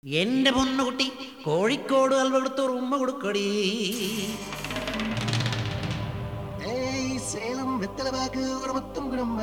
എന്റെ പൊന്നുകുട്ടി കോഴിക്കോട് അൽവ കൊടുത്തൊരു ഉമ്മ കൊടുക്കടി ഏയ് സേലം വെത്തലവാക്ക് ഒരു മുത്തും കുടുംബ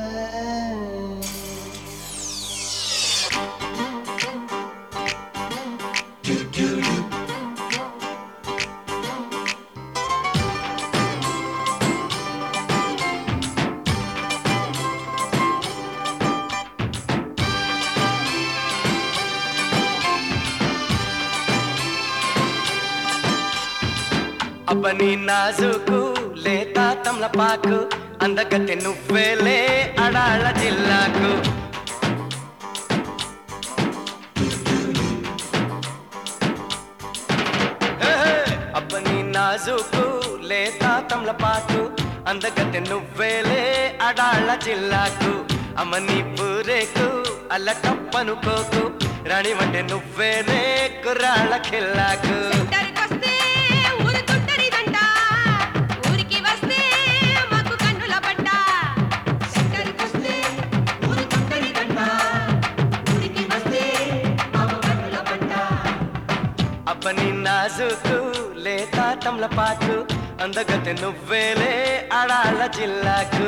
అబ్బని నాజుకు లేత తమలపాకు అందగత్తె నువ్వేలే అడాళ్ళ జిల్లాకు ఏహే! అబ్బని నాజుకు లేత తమలపాకు అందగత్తె నువ్వేలే అడాళ్ళ జిల్లాకు అమ్మని పూరేకు అల్ల కప్పనుకోకు రాణి వంటే నువ్వేనే కుర్రాళ్ళ ఖిల్లాకు సెంటర్కొస్తే ఊరుకుంటనిదంట. ఊరికి వస్తే మాకు కన్నుల పడ్డ. సెంటర్కొస్తే ఊరుకుంటనిదంట. ఊరికి వస్తే మాకు కన్నుల పడ్డ. అబ్బని నాజుకు లేత తమలపాకు అందగత్తె నువ్వేలే అడాళ్ళ జిల్లాకు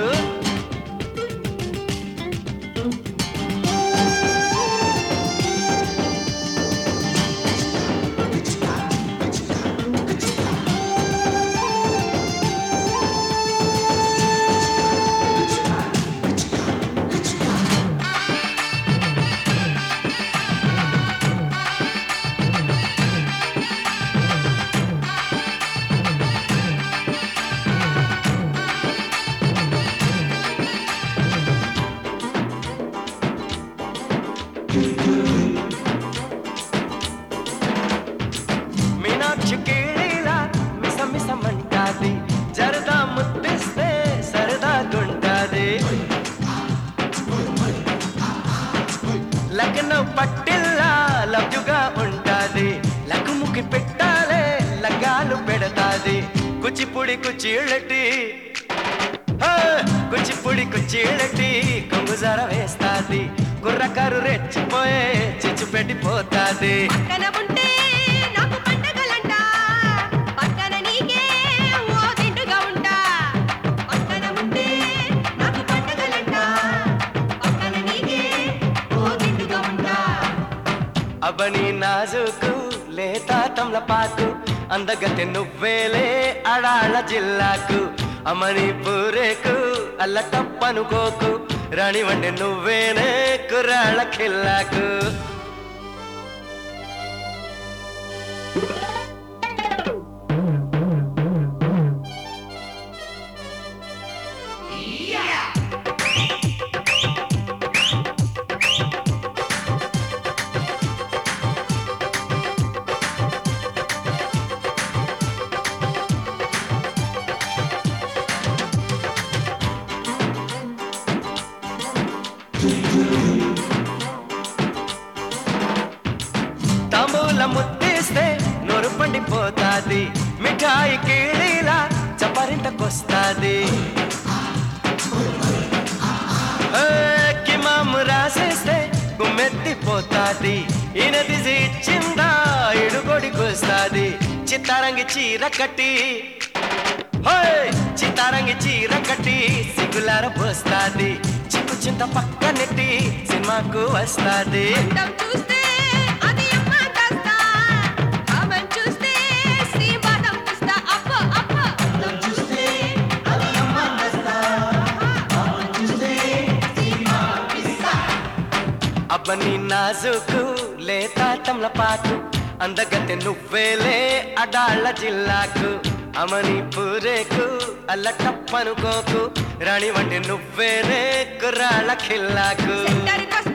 మీనాక్షి కీళీలా మిస మిసమంటాది జరదా ముద్దిస్తే సరదా గుంటాది లగ్నం పట్టిల్లా లవ్యుగా ఉంటాది లకుముకి పెట్టాలే లగ్గాలు పెడతాది కుచిపుడి కుచీళ్ళటి హే! కుచిపుడి కుచీళ్ళటి కొంగుజార వేస్తాది కుర్రకారు రెచ్చిపోయే చిచ్చు పెట్టిపోతాది పక్కన ఉంటే నాకు పండగలంట. పక్కన నీకే ఓ దిండుగా ఉంటా. పక్కన ఉంటే నాకు పండగలంట. పక్కన నీకే ఓ దిండుగా ఉంటా. అబని నాజుకు లేత తమలపాకు అందగత్తె నువ్వేలే అడాళ్ళ జిల్లాకు అమని పూరేకు అల్ల తప్పనుకోకు రాణి వండి నువ్వేనే కుర్రాళ్ళ ఖిల్లాకు తాంబూల ముద్దిస్తే నోరు పండిపోతాది మిఠాయి కీళీలా చపరింతకొస్తాది ఏ, కిమాము రాసేస్తే గుమ్మెత్తిపోతాది ఈయనది ఇచ్చిందా ఇడుగొడికొస్తాది చిత్తారంగి చీర కట్టి హోయ్! చిత్తారంగి చీర కట్టి సిగ్గులార పోస్తాది చిక్కు చింత పక్కనెట్టి సినిమాకు వస్తాది అందం చూస్తే అది అమ్మ కాస్తా. కామం చూస్తే శ్రీవాదం పుస్తా. అబ్బో, అబ్బో. అందం చూస్తే అది అమ్మ కాస్తా. కామం చూస్తే శ్రీవాదం పిస్తా. అబ్బని నాజుకు లేత తమలపాకు అందగత్తె నువ్వేలే అడాళ్ళ జిల్లాకు అమని పూరేకు అల్ల టప్పనుకోకు రాణి వంటి నువ్వేనే కుర్రాళ్ళ ఖిల్లాకు సెంటర్కొస్తే